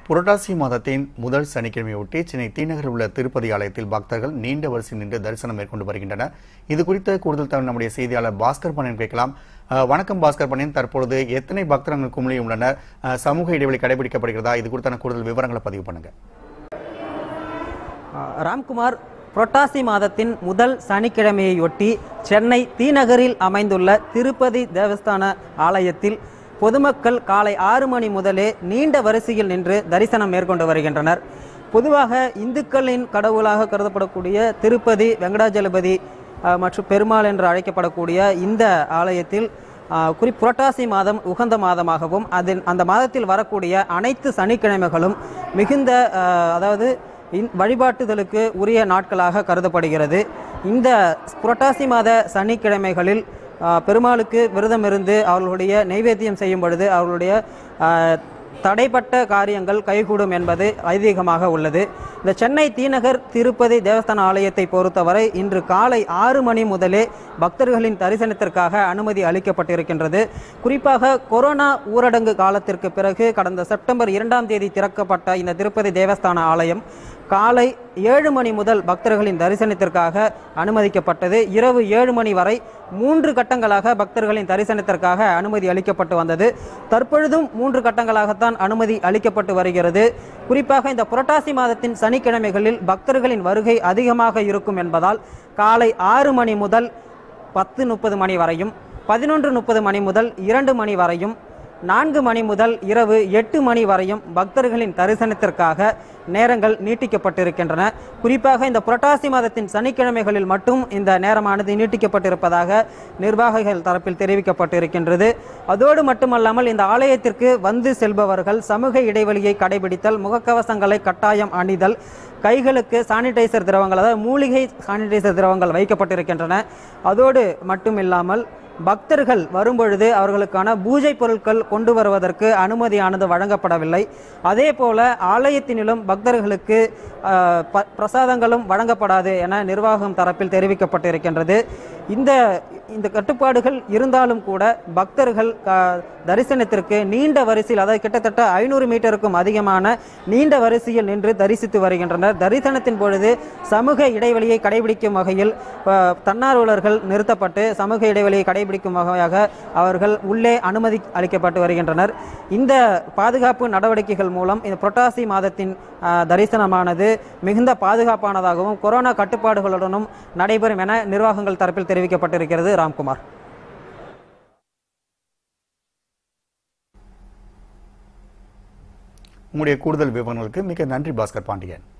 புரட்டாசி மாதத்தின் முதல் சனிக்கிழமையொட்டி சென்னை தீநகரில் உள்ள திருப்பதி ஆலயத்தில் பக்தர்கள் நீண்ட வரிசை நின்று தரிசனம் மேற்கொண்டு வருகின்றனர் இது குறித்த கூடுதல் தகவல் நம்முடைய செய்தியாளர் பாஸ்கர் பணியன் கேட்கலாம் அஹ், வணக்கம் பாஸ்கர் பணியன் தற்பொழுது எத்தனை பக்தர்கள் குமிழி உள்ளனர் அஹ், சமூக இடைவெளி கடைபிடிக்கப்படுகிறதா இது குறித்தான கூடுதல் விவரங்களை பதிவு பண்ணுங்க ராம்குமார் புரட்டாசி மாதத்தின் முதல் சனிக்கிழமையொட்டி சென்னை தீநகரில் அமைந்துள்ள திருப்பதி தேவஸ்தான ஆலயத்தில் பொதுமக்கள் காலை ஆறு மணி முதலே நீண்ட வரிசையில் நின்று தரிசனம் மேற்கொண்டு வருகின்றனர் பொதுவாக இந்துக்களின் கடவுளாக கருதப்படக்கூடிய திருப்பதி வெங்கடாஜலபதி அஹ், மற்றும் பெருமாள் என்று அழைக்கப்படக்கூடிய இந்த ஆலயத்தில் ஆஹ் குறி புரட்டாசி மாதம் உகந்த மாதமாகவும் அதில் அந்த மாதத்தில் வரக்கூடிய அனைத்து சனிக்கிழமைகளும் மிகுந்த ஆஹ், அதாவது இந்- வழிபாட்டுதலுக்கு உரிய நாட்களாக கருதப்படுகிறது இந்த புரட்டாசி மாத சனிக்கிழமைகளில் ஆஹ், பெருமாளுக்கு விரதம் இருந்து அவர்களுடைய நைவேத்தியம் செய்யும் பொழுது அவர்களுடைய ஆஹ், தடைப்பட்ட காரியங்கள் கைகூடும் என்பது ஐதீகமாக உள்ளது இந்த சென்னை தீநகர் திருப்பதி தேவஸ்தான ஆலயத்தை பொறுத்தவரை இன்று காலை ஆறு மணி முதலே பக்தர்களின் தரிசனத்திற்காக அனுமதி அளிக்கப்பட்டிருக்கின்றது குறிப்பாக கொரோனா ஊரடங்கு காலத்திற்கு பிறகு கடந்த செப்டம்பர் இரண்டாம் தேதி திறக்கப்பட்ட இந்த திருப்பதி தேவஸ்தான ஆலயம் காலை ஏழு மணி முதல் பக்தர்களின் தரிசனத்திற்காக அனுமதிக்கப்பட்டது இரவு ஏழு மணி வரை மூன்று கட்டங்களாக பக்தர்களின் தரிசனத்திற்காக அனுமதி அளிக்கப்பட்டு வந்தது தற்பொழுதும் மூன்று கட்டங்களாகத்தான் அனுமதி அளிக்கப்பட்டு வருகிறது குறிப்பாக இந்த புரட்டாசி மாதத்தின் சனிக்கிழமைகளில் பக்தர்களின் வருகை அதிகமாக இருக்கும் என்பதால் காலை ஆறு மணி முதல் பத்து முப்பது மணி வரையும் பதினொன்று முப்பது மணி முதல் இரண்டு மணி வரையும் நான்கு மணி முதல் இரவு எட்டு மணி வரையும் பக்தர்களின் தரிசனத்திற்காக நேரங்கள் நீட்டிக்கப்பட்டிருக்கின்றன குறிப்பாக இந்த புரட்டாசி மாதத்தின் சனிக்கிழமைகளில் மட்டும் இந்த நேரமானது நீட்டிக்கப்பட்டிருப்பதாக நிர்வாகிகள் தரப்பில் தெரிவிக்கப்பட்டிருக்கின்றது அதோடு மட்டுமல்லாமல் இந்த ஆலயத்திற்கு வந்து செல்பவர்கள் சமூக இடைவெளியை கடைபிடித்தல் முகக்கவசங்களை கட்டாயம் அணிதல் கைகளுக்கு சானிடைசர் திரவங்கள் அதாவது மூலிகை சானிடைசர் திரவங்கள் வைக்கப்பட்டிருக்கின்றன அதோடு மட்டுமில்லாமல் பக்தர்கள் வரும்பொழுது அவர்களுக்கான பூஜை பொருட்கள் கொண்டு வருவதற்கு அனுமதியானது வழங்கப்படவில்லை அதே போல ஆலயத்தினிலும் பக்தர்களுக்கு ஆஹ், ப- பிரசாதங்களும் வழங்கப்படாது என நிர்வாகம் தரப்பில் தெரிவிக்கப்பட்டிருக்கின்றது இந்த இந்த கட்டுப்பாடுகள் இருந்தாலும் கூட பக்தர்கள் ஆஹ், தரிசனத்திற்கு நீண்ட வரிசையில் அதாவது கிட்டத்தட்ட ஐநூறு மீட்டருக்கும் அதிகமான நீண்ட வரிசையில் நின்று தரிசித்து வருகின்றனர் தரிசனத்தின் பொழுது சமூக இடைவெளியை கடைபிடிக்கும் வகையில் ஆஹ், தன்னார்வலர்கள் நிறுத்தப்பட்டு சமூக இடைவெளியை கடைபிடிக்கும் வகையாக அவர்கள் உள்ளே அனுமதி அளிக்கப்பட்டு வருகின்றனர் இந்த பாதுகாப்பு நடவடிக்கைகள் மூலம் இந்த புரட்டாசி மாதத்தின் ஆஹ், தரிசனமானது மிகுந்த பாதுகாப்பானதாகவும் கொரோனா கட்டுப்பாடுகளுடனும் நடைபெறும் என நிர்வாகங்கள் தரப்பில் தெரிவிக்கப்பட்டிருக்கிறது ராம்குமார் உங்களுடைய கூடுதல் விவரங்களுக்கு மிக நன்றி பாஸ்கர் பாண்டியன்